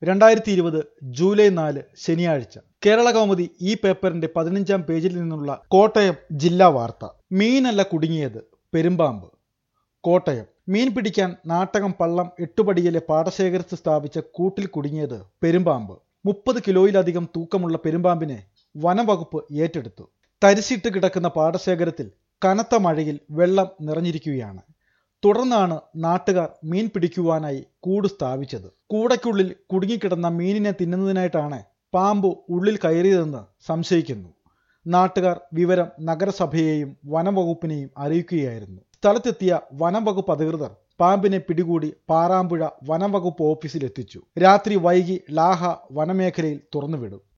രണ്ടായിരത്തി ഇരുപത് ജൂലൈ നാല് ശനിയാഴ്ച കേരള കൗമുദി ഈ പേപ്പറിന്റെ പതിനഞ്ചാം പേജിൽ നിന്നുള്ള കോട്ടയം ജില്ലാ വാർത്ത മീനല്ല കുടുങ്ങിയത് പെരുമ്പാമ്പ് കോട്ടയം മീൻ പിടിക്കാൻ നാട്ടകം പള്ളം എട്ടുപടിയിലെ പാടശേഖരത്ത് സ്ഥാപിച്ച കൂട്ടിൽ കുടുങ്ങിയത് പെരുമ്പാമ്പ് മുപ്പത് കിലോയിലധികം തൂക്കമുള്ള പെരുമ്പാമ്പിനെ വനംവകുപ്പ് ഏറ്റെടുത്തു തരിശിട്ട് കിടക്കുന്ന പാടശേഖരത്തിൽ കനത്ത മഴയിൽ വെള്ളം നിറഞ്ഞിരിക്കുകയാണ് തുടർന്നാണ് നാട്ടുകാർ മീൻ പിടിക്കുവാനായി കൂട് സ്ഥാപിച്ചത് കൂടയ്ക്കുള്ളിൽ കുടുങ്ങിക്കിടന്ന മീനിനെ തിന്നുന്നതിനായിട്ടാണ് പാമ്പ് ഉള്ളിൽ കയറിയതെന്ന് സംശയിക്കുന്നു നാട്ടുകാർ വിവരം നഗരസഭയെയും വനംവകുപ്പിനെയും അറിയിക്കുകയായിരുന്നു സ്ഥലത്തെത്തിയ വനംവകുപ്പ് അധികൃതർ പാമ്പിനെ പിടികൂടി പാറാമ്പുഴ വനംവകുപ്പ് ഓഫീസിലെത്തിച്ചു രാത്രി വൈകി ലാഹ വനമേഖലയിൽ തുറന്നുവിടും